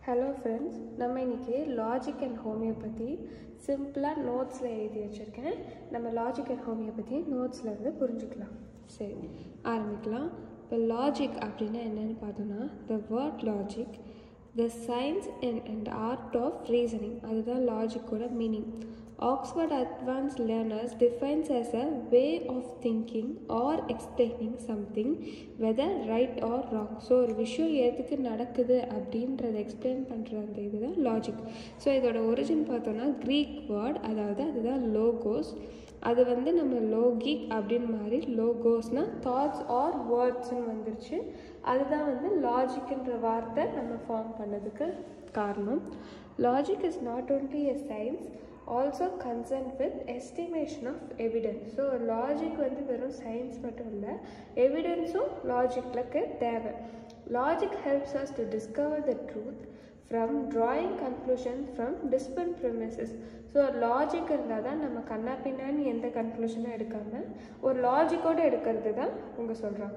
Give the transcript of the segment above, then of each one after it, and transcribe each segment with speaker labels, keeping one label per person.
Speaker 1: hello friends நம்ம இன்னைக்கு logic and homeopathy சிம்பிளாக நோட்ஸில் எழுதி வச்சுருக்கேன் நம்ம லாஜிக் அண்ட் ஹோமியோபதி நோட்ஸில் இருந்து புரிஞ்சுக்கலாம் சரி ஆரம்பிக்கலாம் இப்போ லாஜிக் அப்படின்னா என்னன்னு பார்த்தோன்னா the word logic the science and and art of reasoning அதுதான் லாஜிக்கோட meaning Oxford advance learners defines as a way of thinking or explaining something whether right or wrong so ஒரு விஷயம் எதுக்கு நடக்குது அப்படின்றத எக்ஸ்பிளைன் பண்ணுற அந்த இதுதான் லாஜிக் ஸோ இதோட ஒரிஜின் பார்த்தோன்னா க்ரீக் வேர்ட் அதாவது அதுதான் லோகோஸ் அது வந்து நம்ம லோகிக் அப்படின்னு மாதிரி லோகோஸ்னால் தாட்ஸ் ஆர் வேர்ட்ஸ்னு வந்துருச்சு அதுதான் வந்து லாஜிக்ன்ற வார்த்தை நம்ம ஃபார்ம் பண்ணதுக்கு காரணம் logic is not only a science also concern with estimation of evidence so logic வந்து வெறும் சயின்ஸ் மட்டும் இல்லை எவிடன்ஸும் லாஜிக்லுக்கு தேவை logic helps us to discover the truth from drawing conclusion from dispense premises so logic இருந்தால் தான் நம்ம கண்ணா பின்னான்னு எந்த கன்க்ளூஷனும் எடுக்காமல் ஒரு லாஜிக்கோடு எடுக்கிறது தான் உங்க சொல்கிறாங்க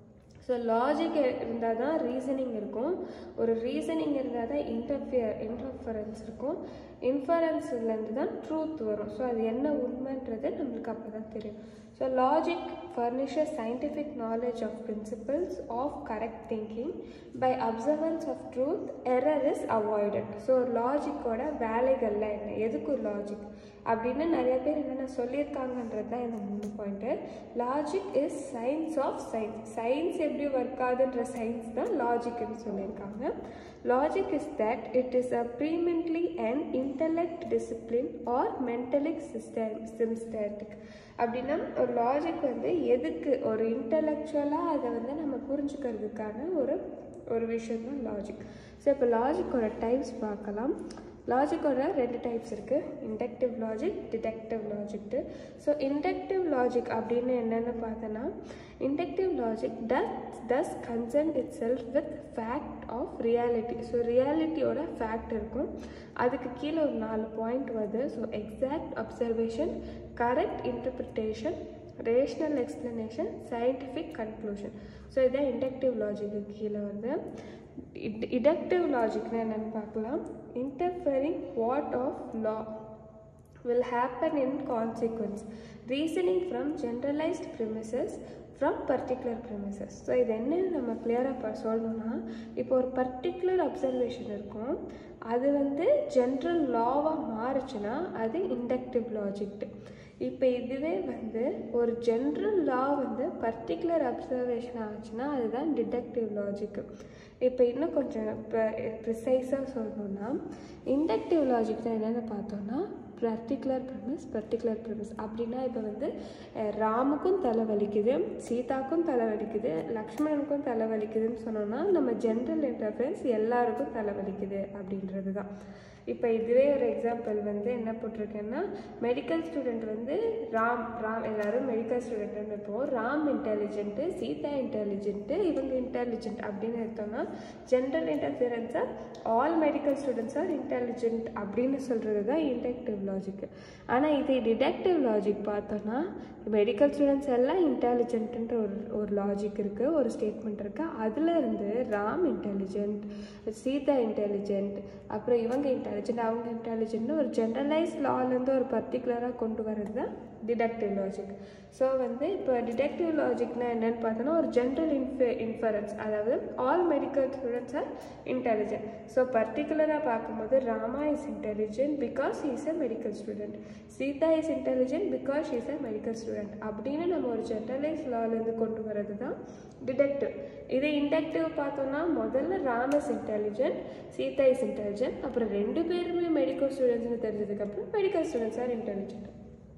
Speaker 1: ஸோ லாஜிக் இருந்தால் தான் ரீசனிங் இருக்கும் ஒரு ரீசனிங் இருந்தால் தான் இன்டர்ஃபியர் இன்டர்ஃபரன்ஸ் இருக்கும் இன்ஃபரன்ஸ்லேருந்து தான் ட்ரூத் வரும் ஸோ அது என்ன உண்மைன்றது நம்மளுக்கு அப்போ தான் தெரியும் so logic furnishes scientific knowledge of principles of correct thinking by observance of truth error is avoided so லாஜிக்கோட வேலைகள்லாம் என்ன எதுக்கு லாஜிக் அப்படின்னு நிறைய பேர் என்னென்ன சொல்லியிருக்காங்கன்றது தான் இந்த மூணு point logic is science of science science எப்படி ஒர்க் ஆகுதுன்ற சயின்ஸ் தான் லாஜிக்னு சொல்லியிருக்காங்க logic is that it is a preeminently and intellect discipline or mental system systematic அப்படின்னா ஒரு லாஜிக் வந்து எதுக்கு ஒரு இன்டலெக்சுவலாக அதை வந்து நம்ம புரிஞ்சுக்கிறதுக்கான ஒரு ஒரு விஷயம் தான் லாஜிக் ஸோ இப்போ லாஜிக்கோட டைப்ஸ் பார்க்கலாம் லாஜிக்கோட ரெண்டு டைப்ஸ் இருக்குது இண்டக்டிவ் லாஜிக் டிடெக்டிவ் லாஜிக்ட்டு ஸோ இண்டக்டிவ் லாஜிக் அப்படின்னு என்னென்னு பார்த்தோன்னா inductive logic does does concern itself with fact of reality so ரியாலிட்டியோட ஃபேக்ட் இருக்கும் அதுக்கு கீழே ஒரு நாலு பாயிண்ட் வருது so exact observation correct interpretation rational explanation scientific conclusion so இதான் இண்டக்டிவ் லாஜிக்கு கீழே வந்து இடக்டிவ் லாஜிக்னா என்னென்னு பார்க்கலாம் interfering what of law will happen in consequence reasoning from generalized premises from particular premises so இது என்னன்னு நம்ம கிளியராக சொல்லணும்னா இப்போ ஒரு பர்டிகுலர் அப்சர்வேஷன் இருக்கும் அது வந்து ஜென்ரல் லாவாக மாறுச்சுன்னா அது இண்டக்டிவ் லாஜிக்ட்டு இப்போ இதுவே வந்து ஒரு ஜென்ரல் லா வந்து பர்டிகுலர் அப்சர்வேஷன் ஆச்சுன்னா அதுதான் டிடக்டிவ் லாஜிக்கு இப்போ இன்னும் கொஞ்சம் இப்போ ப்ரிசைஸாக சொல்லணும்னா இண்டக்டிவ் லாஜிக் தான் என்னென்னு பார்த்தோன்னா பர்டிகுலர் ப்ரிமிஸ் பர்டிகுலர் ப்ரிமிஸ் அப்படின்னா இப்போ வந்து ராமுக்கும் தலை வலிக்குது சீதாக்கும் தலை வலிக்குது லக்ஷ்மணனுக்கும் தலை வலிக்குதுன்னு சொன்னோன்னா நம்ம ஜென்ரல் இன்டர்ஃபரன்ஸ் எல்லாருக்கும் தலை வலிக்குது அப்படின்றது தான் இப்போ இதுவே ஒரு எக்ஸாம்பிள் வந்து என்ன போட்டிருக்கேன்னா மெடிக்கல் ஸ்டூடெண்ட் வந்து ராம் ராம் எல்லாரும் மெடிக்கல் ஸ்டூடெண்ட்னு இருப்போம் ராம் இன்டெலிஜென்ட்டு சீதா இன்டெலிஜென்ட்டு இவங்க இன்டெலிஜென்ட் அப்படின்னு எடுத்தோம்னா ஜென்ரல் இன்டர்ஃபியரன்ஸாக all medical students are intelligent அப்படின்னு சொல்கிறது தான் இண்டக்டிவ் லாஜிக் ஆனால் இது டிடக்டிவ் லாஜிக் பார்த்தோன்னா மெடிக்கல் ஸ்டூடெண்ட்ஸ் எல்லாம் இன்டெலிஜென்ட்டுன்ற ஒரு ஒரு லாஜிக் இருக்குது ஒரு ஸ்டேட்மெண்ட் இருக்குது அதில் இருந்து ராம் இன்டெலிஜென்ட் சீதா இன்டெலிஜென்ட் அப்புறம் இவங்க இன்டெலிஜென்ட் அவங்க இன்டெலிஜென்ட்னு ஒரு ஜென்ரலைஸ் லாலேருந்து ஒரு பர்டிகுலராக கொண்டு வர்றது தான் டிடக்டிவ் லாஜிக் ஸோ வந்து இப்போ டிடக்டிவ் லாஜிக்னா என்னென்னு பார்த்தோன்னா ஒரு ஜென்ரல் இன்ஃப இன்ஃபரன்ஸ் அதாவது all medical students are intelligent so பர்டிகுலராக பார்க்கும்போது Rama is intelligent because is a medical student Sita is intelligent because is a medical student அப்படின்னு நம்ம ஒரு ஜென்ரலைஸ் லாலேருந்து கொண்டு வர்றது தான் டிடக்டிவ் இதே இண்டக்டிவ் பார்த்தோம்னா முதல்ல Ram is intelligent Sita is intelligent அப்புறம் ரெண்டு பேருமே மெடிக்கல் ஸ்டூடெண்ட்ஸ்னு தெரிஞ்சதுக்கப்புறம் medical students are intelligent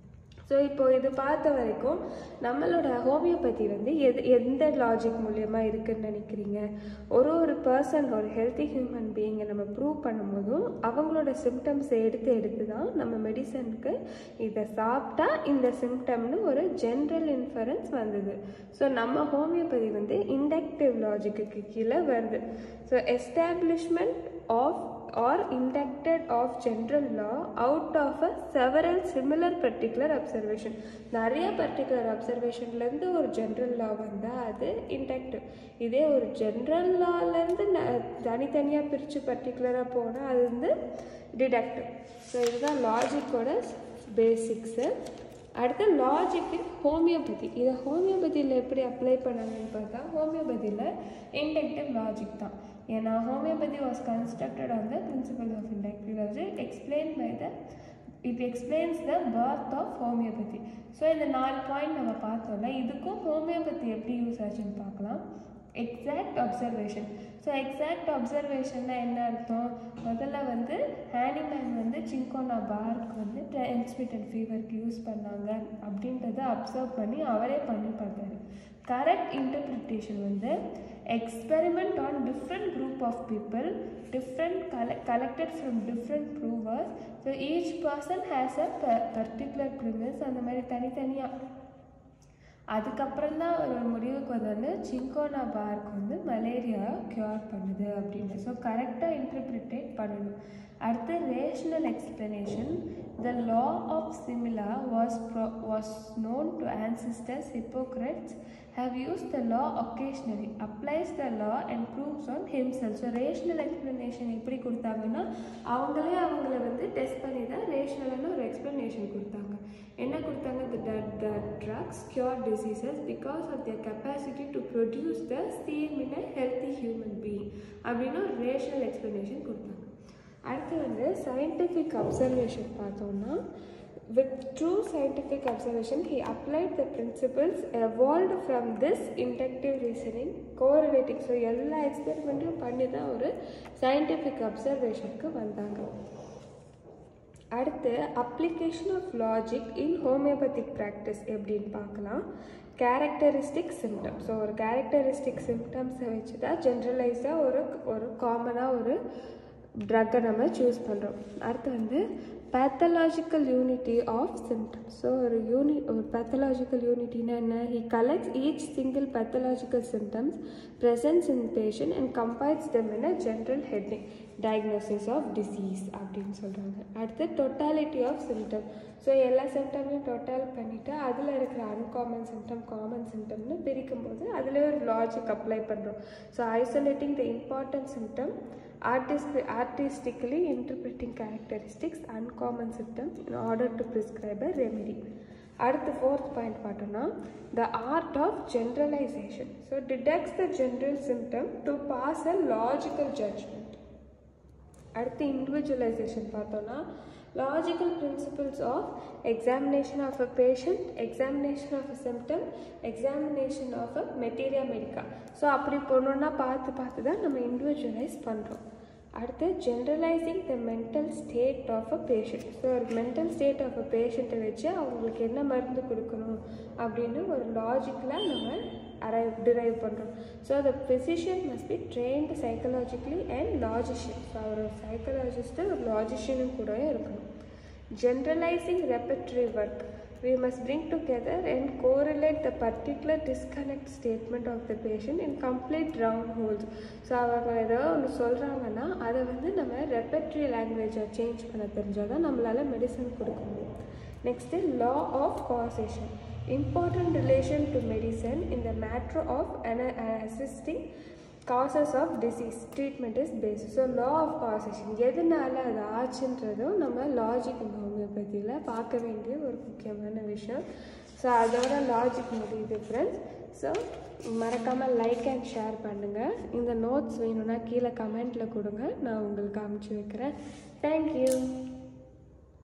Speaker 1: so இப்போ இது பார்த்த வரைக்கும் நம்மளோட ஹோமியோபதி வந்து எது எந்த லாஜிக் மூலியமாக இருக்குன்னு நினைக்கிறீங்க ஒரு ஒரு பர்சன் ஒரு ஹெல்த்தி ஹியூமன் பீயிங்கை நம்ம ப்ரூவ் பண்ணும்போதும் அவங்களோட சிம்டம்ஸை எடுத்து எடுத்து தான் நம்ம மெடிசனுக்கு இதை சாப்பிட்டா இந்த சிம்டம்னு ஒரு ஜென்ரல் இன்ஃபரன்ஸ் வந்தது ஸோ நம்ம ஹோமியோபதி வந்து இண்டக்டிவ் லாஜிக்கு கீழே வருது so establishment of or inducted of general law out of a several similar particular observation நிறைய பர்டிகுலர் அப்சர்வேஷன்லேருந்து ஒரு ஜென்ரல் லா வந்தால் அது இன்டக்டிவ் இதே ஒரு ஜென்ரல் லாலேருந்து தனித்தனியாக பிரித்து பர்டிகுலராக போனால் அது வந்து டிடக்டிவ் ஸோ இதுதான் லாஜிக்கோட பேசிக்ஸு அடுத்து லாஜிக் இன் ஹோமியோபதி இதை ஹோமியோபதியில் எப்படி அப்ளை பண்ணாங்கன்னு பார்த்தா ஹோமியோபதியில் இன்டக்டிவ் லாஜிக் தான் ஏன்னா homeopathy was constructed on the principle of inductive logic explain by the it explains the birth of homeopathy so இந்த நாலு பாயிண்ட் நம்ம பார்த்தோம்ல இதுக்கும் ஹோமியோபதி எப்படி யூஸ் ஆச்சுன்னு பார்க்கலாம் எக்ஸாக்ட் அப்சர்வேஷன் ஸோ எக்ஸாக்ட் அப்சர்வேஷன்னா என்ன அர்த்தம் முதல்ல வந்து ஹேனிமேன் வந்து சிங்கோனா பார்க் வந்து டிரான்ஸ்மிட்டட் ஃபீவருக்கு யூஸ் பண்ணாங்க அப்படின்றத அப்சர்வ் பண்ணி அவரே பண்ணி பார்த்தாரு கரெக்ட் இன்டர்பிரிட்டேஷன் வந்து experiment on different group of people different colle- collected from different provers so each person has a pa- particular premise அந்த மாதிரி தனித்தனியாக அதுக்கப்புறம் தான் ஒரு முடிவுக்கு வந்தோன்னு சிங்கோனா பார்க் வந்து மலேரியா க்யூர் பண்ணுது அப்படின்னு ஸோ கரெக்டாக இன்டர்பிரிட்டேட் பண்ணணும் அடுத்து rational explanation the law of similar was ப்ரோ was known to ancestors hippocrates have used the law occasionally applies the law and proves on himself so rational explanation எப்படி கொடுத்தாங்கன்னா அவங்களே அவங்கள வந்து டெஸ்ட் பண்ணி தான் ரேஷனலான ஒரு எக்ஸ்ப்ளனேஷன் கொடுத்தாங்க என்ன கொடுத்தாங்க the the drugs cure diseases because of their capacity to produce the same in a healthy human being அப்படின்னு ஒரு ரேஷனல் எக்ஸ்ப்ளனேஷன் கொடுத்தாங்க அடுத்து வந்து சயின்டிஃபிக் அப்சர்வேஷன் பார்த்தோம்னா with true scientific observation he applied the principles evolved from this inductive reasoning correlating so எல்லா எக்ஸ்பெரிமெண்ட்டும் பண்ணி தான் ஒரு சயின்டிஃபிக் அப்சர்வேஷனுக்கு வந்தாங்க அடுத்து application of logic in homeopathic practice எப்படின்னு பார்க்கலாம் கேரக்டரிஸ்டிக் சிம்டம் ஸோ ஒரு கேரக்டரிஸ்டிக் சிம்டம்ஸை வச்சு தான் ஜென்ரலைஸாக ஒரு ஒரு காமனாக ஒரு ட்ரக்கை நம்ம சூஸ் பண்ணுறோம் அடுத்து வந்து pathological unity of symptoms so ஒரு யூனி ஒரு pathological unityனா என்ன he collects each single pathological symptoms presents in patient and combines them in a general heading diagnosis of disease அப்படின்னு சொல்கிறாங்க அடுத்து totality of symptom ஸோ எல்லா சிம்டமையும் டோட்டல் பண்ணிவிட்டு அதில் இருக்கிற அன்காமன் சிம்டம் காமன் சிம்டம்னு பிரிக்கும் போது அதில் ஒரு லாஜிக் அப்ளை பண்ணுறோம் so isolating the important symptom artist, artistically interpreting characteristics uncommon symptoms in order to prescribe a remedy அடுத்து ஃபோர்த் பாயிண்ட் பார்த்தோம்னா the art of generalisation so detects the general symptom to pass a logical judgement அடுத்து individualisation பார்த்தோன்னா logical principles of examination of a patient examination of a symptom examination of a materia medica so அப்படி போனோன்னா பார்த்து பார்த்து தான் நம்ம individualise பண்ணுறோம் அடுத்து generalising the mental state of a patient so ஒரு மென்டல் ஸ்டேட் ஆஃப் அ பேஷண்ட்டை வச்சு அவங்களுக்கு என்ன மருந்து கொடுக்கணும் அப்படின்னு ஒரு லாஜிக்கலாக நம்ம அரைவ் டிரைவ் பண்ணுறோம் so the physician must be trained psychologically and logician so அவர் ஒரு சைக்கலாஜிஸ்ட்டு ஒரு லாஜிஷியனும் கூடவே இருக்கணும் generalising repertory work we must bring together and correlate the particular disconnect statement of the patient in complete round holes so அவங்க ஏதோ ஒன்று சொல்கிறாங்கன்னா அதை வந்து நம்ம ரெப்பட்ரி லாங்குவேஜை சேஞ்ச் பண்ண தெரிஞ்சால் தான் நம்மளால் மெடிசன் கொடுக்க முடியும் next law of causation important relation to medicine in the matter of ana- assisting causes of disease treatment is based so law of causation எதனால அது ஆச்சுன்றதும் நம்ம லாஜிக் ஹோமியோபதியில் பார்க்க வேண்டிய ஒரு முக்கியமான விஷயம் ஸோ அதோட லாஜிக் முடியுது ஃப்ரெண்ட்ஸ் ஸோ மறக்காமல் லைக் அண்ட் ஷேர் பண்ணுங்கள் இந்த நோட்ஸ் வேணும்னா கீழே கமெண்ட்டில் கொடுங்க நான் உங்களுக்கு அமுச்சு வைக்கிறேன் தேங்க்யூ